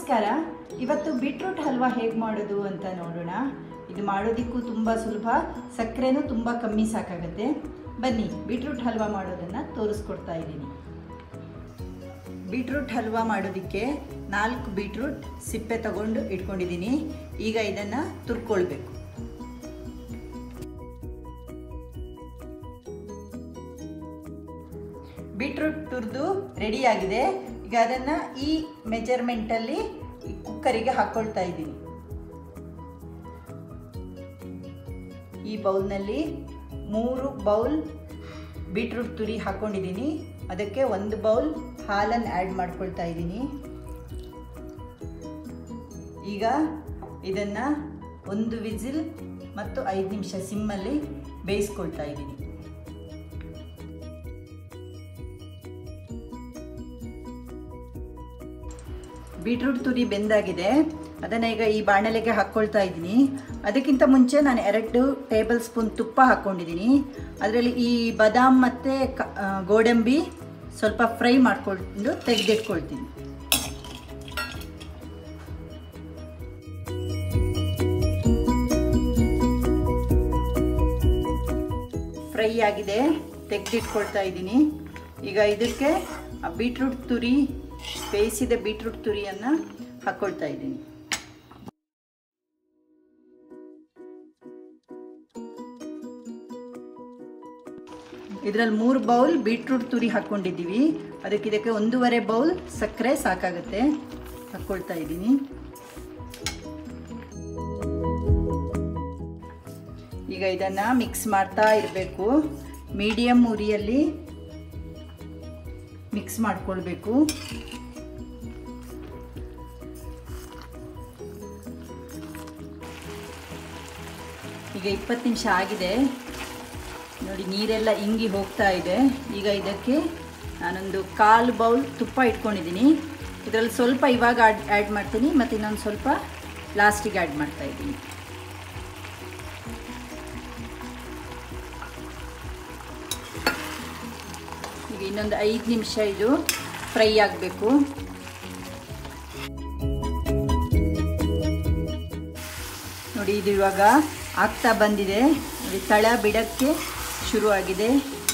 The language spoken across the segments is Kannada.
ನಮಸ್ಕಾರ ಇವತ್ತು ಬೀಟ್ರೂಟ್ ಹಲ್ವಾ ಹೇಗೆ ಮಾಡೋದು ಅಂತ ನೋಡೋಣ ಇದು ಮಾಡೋದಕ್ಕೂ ತುಂಬ ಸುಲಭ ಸಕ್ಕರೆನೂ ತುಂಬ ಕಮ್ಮಿ ಸಾಕಾಗುತ್ತೆ ಬನ್ನಿ ಬೀಟ್ರೂಟ್ ಹಲ್ವಾ ಮಾಡೋದನ್ನು ತೋರಿಸ್ಕೊಡ್ತಾ ಇದ್ದೀನಿ ಬೀಟ್ರೂಟ್ ಹಲ್ವಾ ಮಾಡೋದಕ್ಕೆ ನಾಲ್ಕು ಬೀಟ್ರೂಟ್ ಸಿಪ್ಪೆ ತಗೊಂಡು ಇಟ್ಕೊಂಡಿದ್ದೀನಿ ಈಗ ಇದನ್ನು ತುರ್ಕೊಳ್ಬೇಕು ಬೀಟ್ರೂಟ್ ತುರಿದು ರೆಡಿಯಾಗಿದೆ ಈಗ ಅದನ್ನು ಈ ಮೆಜರ್ಮೆಂಟಲ್ಲಿ ಕುಕ್ಕರಿಗೆ ಹಾಕ್ಕೊಳ್ತಾ ಇದ್ದೀನಿ ಈ ಬೌಲ್ನಲ್ಲಿ ಮೂರು ಬೌಲ್ ಬೀಟ್ರೂಟ್ ತುರಿ ಹಾಕ್ಕೊಂಡಿದ್ದೀನಿ ಅದಕ್ಕೆ ಒಂದು ಬೌಲ್ ಹಾಲನ್ನು ಆ್ಯಡ್ ಮಾಡ್ಕೊಳ್ತಾ ಇದ್ದೀನಿ ಈಗ ಇದನ್ನು ಒಂದು ವಿಸಿಲ್ ಮತ್ತು ಐದು ನಿಮಿಷ ಸಿಮ್ಮಲ್ಲಿ ಬೇಯಿಸ್ಕೊಳ್ತಾ ಇದ್ದೀನಿ ಬೀಟ್ರೂಟ್ ತುರಿ ಬೆಂದಾಗಿದೆ ಅದನ್ನು ಈಗ ಈ ಬಾಣಲೆಗೆ ಹಾಕ್ಕೊಳ್ತಾ ಇದ್ದೀನಿ ಅದಕ್ಕಿಂತ ಮುಂಚೆ ನಾನು ಎರಡು ಟೇಬಲ್ ಸ್ಪೂನ್ ತುಪ್ಪ ಹಾಕ್ಕೊಂಡಿದ್ದೀನಿ ಅದರಲ್ಲಿ ಈ ಬಾದಾಮ್ ಮತ್ತು ಕ ಗೋಡಂಬಿ ಸ್ವಲ್ಪ ಫ್ರೈ ಮಾಡಿಕೊಂಡು ತೆಗೆದಿಟ್ಕೊಳ್ತೀನಿ ಫ್ರೈ ಆಗಿದೆ ತೆಗೆದಿಟ್ಕೊಳ್ತಾ ಇದ್ದೀನಿ ಈಗ ಇದಕ್ಕೆ ಆ ಬೀಟ್ರೂಟ್ ತುರಿ ಬೇಯಿಸಿದ ಬೀಟ್ರೂಟ್ ತುರಿಯನ್ನು ಹಾಕ್ಕೊಳ್ತಾ ಇದ್ದೀನಿ ಇದರಲ್ಲಿ ಮೂರು ಬೌಲ್ ಬೀಟ್ರೂಟ್ ತುರಿ ಹಾಕ್ಕೊಂಡಿದ್ದೀವಿ ಅದಕ್ಕೆ ಇದಕ್ಕೆ ಒಂದೂವರೆ ಬೌಲ್ ಸಕ್ಕರೆ ಸಾಕಾಗುತ್ತೆ ಹಾಕ್ಕೊಳ್ತಾ ಇದ್ದೀನಿ ಈಗ ಇದನ್ನು ಮಿಕ್ಸ್ ಮಾಡ್ತಾ ಇರಬೇಕು ಮೀಡಿಯಮ್ ಉರಿಯಲ್ಲಿ ಮಿಕ್ಸ್ ಮಾಡ್ಕೊಳ್ಬೇಕು ಈಗ ಇಪ್ಪತ್ತು ನಿಮಿಷ ಆಗಿದೆ ನೋಡಿ ನೀರೆಲ್ಲ ಇಂಗಿ ಹೋಗ್ತಾ ಇದೆ ಈಗ ಇದಕ್ಕೆ ನಾನೊಂದು ಕಾಲು ಬೌಲ್ ತುಪ್ಪ ಇಟ್ಕೊಂಡಿದ್ದೀನಿ ಇದರಲ್ಲಿ ಸ್ವಲ್ಪ ಇವಾಗ ಆಡ್ ಆ್ಯಡ್ ಮಾಡ್ತೀನಿ ಮತ್ತು ಇನ್ನೊಂದು ಸ್ವಲ್ಪ ಲಾಸ್ಟಿಗೆ ಆ್ಯಡ್ ಮಾಡ್ತಾ ಇದ್ದೀನಿ ಈಗ ಇನ್ನೊಂದು ಐದು ನಿಮಿಷ ಇದು ಫ್ರೈ ಆಗಬೇಕು ನೋಡಿ ಇದು ಇವಾಗ ಆಗ್ತಾ ಬಂದಿದೆ ನೋಡಿ ತಳ ಬಿಡಕ್ಕೆ ಶುರುವಾಗಿದೆ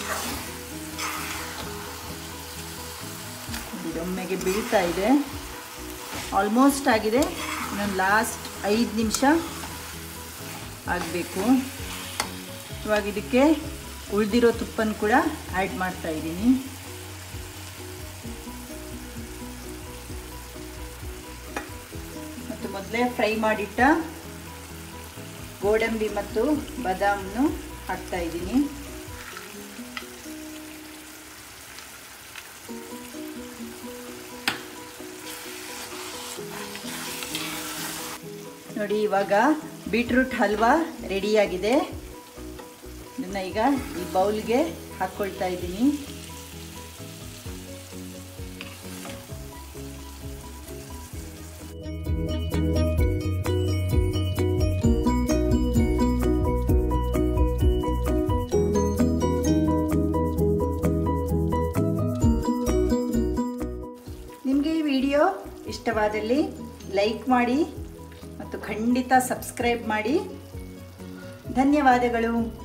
ಒಮ್ಮೆಗೆ ಬೀಳ್ತಾ ಇದೆ ಆಲ್ಮೋಸ್ಟ್ ಆಗಿದೆ ಇನ್ನೊಂದು ಲಾಸ್ಟ್ ಐದು ನಿಮಿಷ ಆಗಬೇಕು ಇವಾಗ ಇದಕ್ಕೆ ಉಳಿದಿರೋ ತುಪ್ಪನ ಕೂಡ ಆ್ಯಡ್ ಮಾಡ್ತಾ ಇದ್ದೀನಿ ಮತ್ತು ಮೊದಲೇ ಫ್ರೈ ಮಾಡಿಟ್ಟ ಗೋಡಂಬಿ ಮತ್ತು ಬಾದಾಮನ್ನು ಹಾಕ್ತಾ ಇದ್ದೀನಿ ನೋಡಿ ಇವಾಗ ಬೀಟ್ರೂಟ್ ಹಲ್ವಾ ರೆಡಿಯಾಗಿದೆ ಇದನ್ನು ಈಗ ಈ ಬೌಲ್ಗೆ ಹಾಕ್ಕೊಳ್ತಾ ಇದ್ದೀನಿ ನಿಮಗೆ ಈ ವಿಡಿಯೋ ಇಷ್ಟವಾದಲ್ಲಿ ಲೈಕ್ ಮಾಡಿ ಮತ್ತು ಖಂಡಿತ ಸಬ್ಸ್ಕ್ರೈಬ್ ಮಾಡಿ ಧನ್ಯವಾದಗಳು